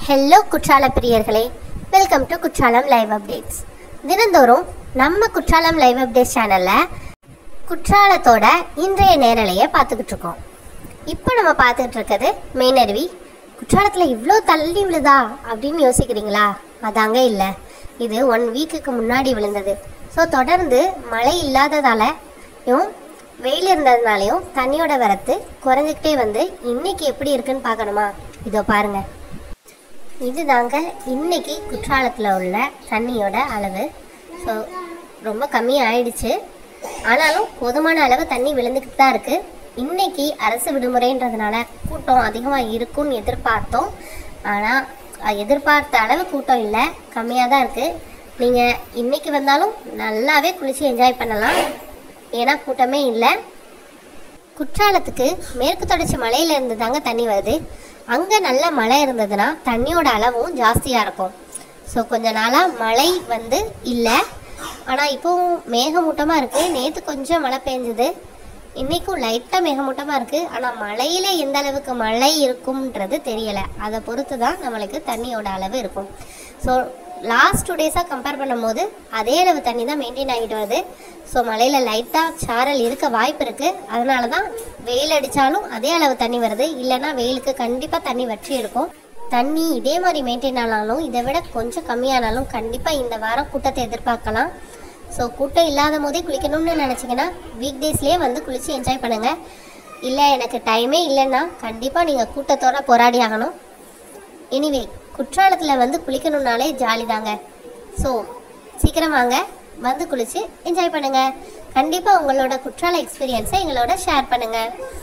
hello குற்றால பிரியர்களே welcome to Kutralam live updates தினந்தோறும் நம்ம குற்றாலம் லைவ் அப்டேட்ஸ் சேனலில் குற்றாலத்தோட இன்றைய நேரலையை பார்த்துக்கிட்டு இருக்கோம் இப்போ நம்ம பார்த்துக்கிட்டு இருக்கிறது மெயின் அருவி குற்றாலத்தில் இவ்வளோ தள்ளி விழுதா அப்படின்னு யோசிக்கிறீங்களா அதாங்க இல்லை இது ஒன் வீக்குக்கு முன்னாடி விழுந்தது ஸோ தொடர்ந்து மழை இல்லாததாலையும் வெயில் இருந்ததுனாலையும் தண்ணியோட வரத்து குறைஞ்சிக்கிட்டே வந்து இன்னைக்கு எப்படி இருக்குன்னு பார்க்கணுமா இதோ பாருங்க இதுதாங்க இன்னைக்கு குற்றாலத்தில் உள்ள தண்ணியோட அளவு ஸோ ரொம்ப கம்மியாயிடுச்சு ஆனாலும் போதுமான அளவு தண்ணி விழுந்துக்கிட்டு தான் இருக்குது இன்னைக்கு அரசு விடுமுறைன்றதுனால கூட்டம் அதிகமாக இருக்கும்னு எதிர்பார்த்தோம் ஆனால் எதிர்பார்த்த அளவு கூட்டம் இல்லை கம்மியாக தான் இருக்குது நீங்கள் இன்னைக்கு வந்தாலும் நல்லாவே குளிச்சு என்ஜாய் பண்ணலாம் ஏன்னா கூட்டமே இல்லை குற்றாலத்துக்கு மேற்கு தொடர்ச்சி மலையில இருந்து தாங்க தண்ணி வருது அங்கே நல்ல மழை இருந்ததுன்னா தண்ணியோட அளவும் ஜாஸ்தியாக இருக்கும் ஸோ கொஞ்ச நாளாக மழை வந்து இல்லை ஆனால் இப்போவும் மேகமூட்டமாக இருக்குது நேற்று கொஞ்சம் மழை பெஞ்சுது இன்றைக்கும் லைட்டாக மேகமூட்டமாக இருக்குது ஆனால் மழையில் எந்த அளவுக்கு மழை இருக்கும்ன்றது தெரியலை அதை பொறுத்து தான் நம்மளுக்கு தண்ணியோட அளவு இருக்கும் ஸோ லாஸ்ட் டூ டேஸாக கம்பேர் பண்ணும்போது அதே அளவு தண்ணி தான் மெயின்டைன் ஆகிட்டு வருது ஸோ மழையில் லைட்டாக சாரல் இருக்க வாய்ப்பு இருக்குது அதனால தான் வெயில் அடித்தாலும் அதே அளவு தண்ணி வருது இல்லைன்னா வெயிலுக்கு கண்டிப்பாக தண்ணி வற்றி இருக்கும் தண்ணி இதே மாதிரி மெயின்டைன் ஆனாலும் இதை விட கொஞ்சம் கம்மியானாலும் கண்டிப்பாக இந்த வாரம் கூட்டத்தை எதிர்பார்க்கலாம் ஸோ கூட்டம் இல்லாத போதே குளிக்கணும்னு நினச்சிங்கன்னா வீக் டேஸ்லேயே வந்து குளித்து என்ஜாய் பண்ணுங்கள் இல்லை எனக்கு டைமே இல்லைன்னா கண்டிப்பாக நீங்கள் கூட்டத்தோட போராடி ஆகணும் எனிவே குற்றாலத்தில் வந்து குளிக்கணும்னாலே ஜாலி தாங்க ஸோ சீக்கிரம் வாங்க வந்து குளிச்சு என்ஜாய் பண்ணுங்க கண்டிப்பாக உங்களோட குற்றால எக்ஸ்பீரியன்ஸை எங்களோட ஷேர் பண்ணுங்க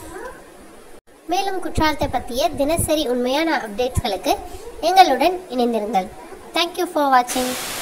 மேலும் குற்றாலத்தை பற்றிய தினசரி உண்மையான அப்டேட்ஸ்களுக்கு எங்களுடன் இணைந்திருங்கள் தேங்க்யூ ஃபார் வாட்சிங்